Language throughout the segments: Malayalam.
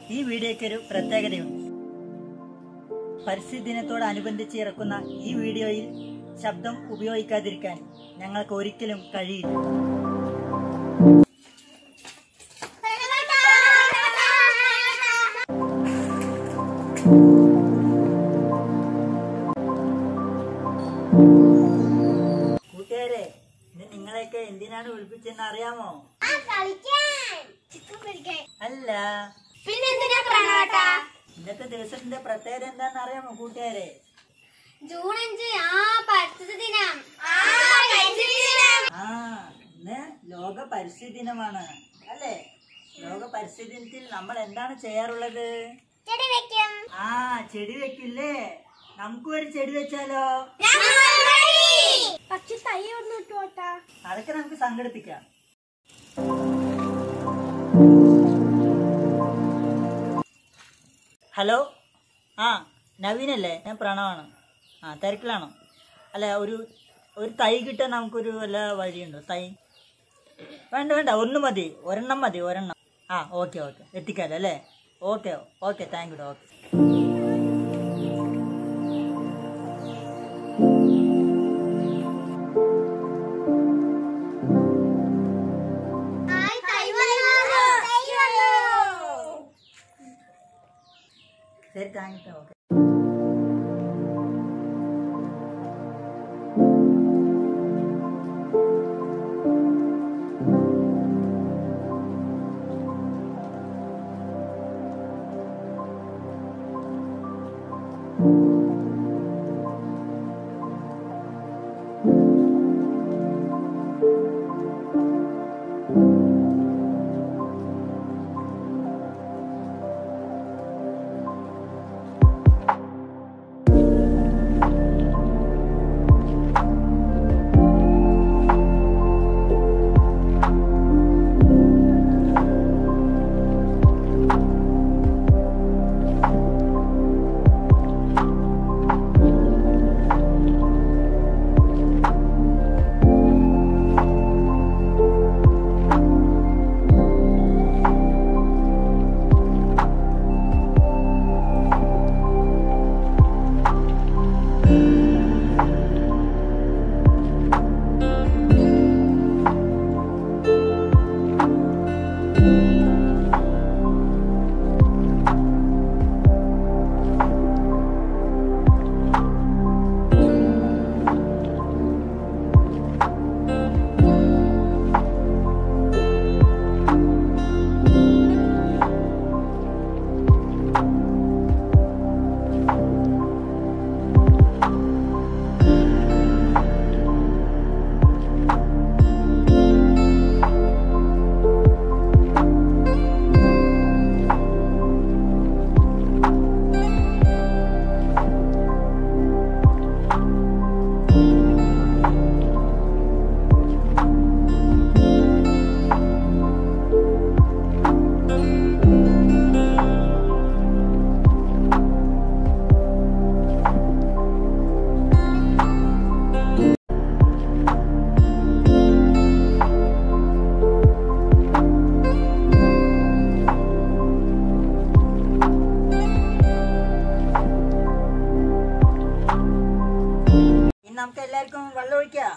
ഈ വീഡിയോയ്ക്ക് ഒരു പ്രത്യേകതയുണ്ട് പരിസ്ഥിതി ദിനത്തോടനുബന്ധിച്ച് ഇറക്കുന്ന ഈ വീഡിയോയിൽ ശബ്ദം ഉപയോഗിക്കാതിരിക്കാൻ ഞങ്ങൾക്ക് ഒരിക്കലും കഴിയില്ല കൂട്ടുകാരെ ഇത് നിങ്ങളെയൊക്കെ എന്തിനാണ് വിളിപ്പിച്ചെന്ന് അറിയാമോ അല്ല പിന്നെന്തിനാ പ്രണാട്ടാ ഇന്നത്തെ ദിവസത്തിന്റെ പ്രത്യേകത എന്താണെന്ന് അറിയാമോ കൂട്ടുകാരെ ജൂൺ അഞ്ച് ആ പരിസ്ഥിതി ദിനം ആ പരിസ്ഥിതി ദിനം ആ ഇന്ന് ലോക പരിസ്ഥിതി ദിനമാണ് അല്ലേ ലോക പരിസ്ഥിതി ദിനത്തിൽ നമ്മൾ എന്താണ് ചെയ്യാറുള്ളത് ചെടി വെക്കും ആ ചെടി വെക്കില്ലേ നമുക്കും ഒരു ചെടി വെച്ചാലോ പക്ഷെ തൈ ഒന്ന് ഇട്ടോട്ടാ അതൊക്കെ നമുക്ക് സംഘടിപ്പിക്കാം ഹലോ ആ നവീനല്ലേ ഞാൻ പ്രണവാണ് ആ തിരക്കിലാണോ അല്ല ഒരു ഒരു തൈ കിട്ടാൻ നമുക്കൊരു വല്ല വഴിയുണ്ടോ തൈ വേണ്ട വേണ്ട ഒന്ന് മതി ഒരെണ്ണം മതി ഒരെണ്ണം ആ ഓക്കെ ഓക്കെ എത്തിക്കാലോ അല്ലേ okay okay thank you okay ശരി താങ്ക് യു ഓക്കെ ഇനി നമുക്ക് എല്ലാവർക്കും വെള്ളം ഒഴിക്കാം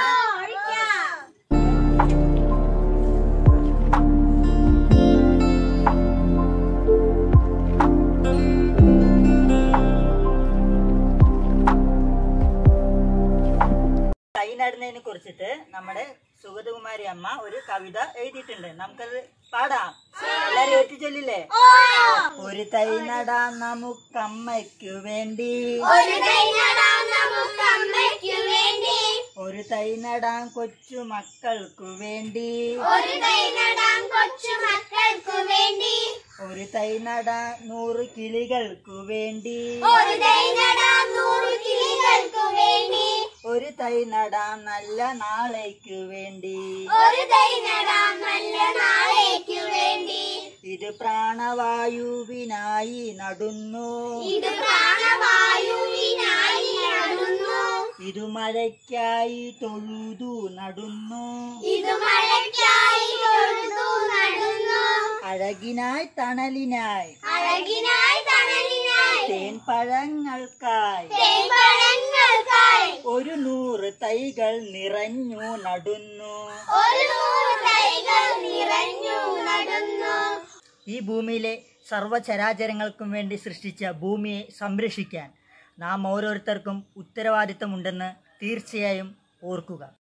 തൈ നടുന്നതിനെ കുറിച്ചിട്ട് നമ്മുടെ സുഗതകുമാരി അമ്മ ഒരു കവിത എഴുതിയിട്ടുണ്ട് നമുക്കത് പാടാം എല്ലാരും ഏറ്റു ചൊല്ലില്ലേ ഒരു തൈ നടാം നമുക്കമ്മയ്ക്കു വേണ്ടി ഒരു തൈ നടാം നമുക്ക് അമ്മയ്ക്കു വേണ്ടി ഒരു തൈ നടാം കൊച്ചു മക്കൾക്കു വേണ്ടി ഒരു തൈ നടാം കൊച്ചു മക്കൾക്കു വേണ്ടി ഒരു തൈ നടാം നൂറ് കിളികൾക്കു വേണ്ടി ഒരു തൈ നടാം നൂറ് കിളികൾക്കു വേണ്ടി ഒരു തൈ നടാം നല്ല നാളേക്കു വേണ്ടി ഒരു തൈ നടാം നല്ല നാളേക്കു വേണ്ടി ഇത് പ്രാണവായുവിനായി നടുന്നു ഇത് പ്രാണവായുവിനായി നടുന്നു ഇത് മഴയ്ക്കായി തൊഴുതു നടുന്നു ഇത് മഴയ്ക്കായി തൊഴുതു നടുന്നു അഴ അഴകിനായി തണലിനായി അഴകിനായി തണലിനായി തേൻപഴങ്ങൾക്കായി തേൻപഴങ്ങൾക്കായി ഒരു നൂറ് തൈകൾ നിറഞ്ഞു നടുന്നു ഒരു നൂറ് തൈകൾ നിറഞ്ഞു നടുന്നു ഈ ഭൂമിയിലെ സർവ്വചരാചരങ്ങൾക്കും വേണ്ടി സൃഷ്ടിച്ച ഭൂമിയെ സംരക്ഷിക്കാൻ നാം ഓരോരുത്തർക്കും ഉത്തരവാദിത്തമുണ്ടെന്ന് തീർച്ചയായും ഓർക്കുക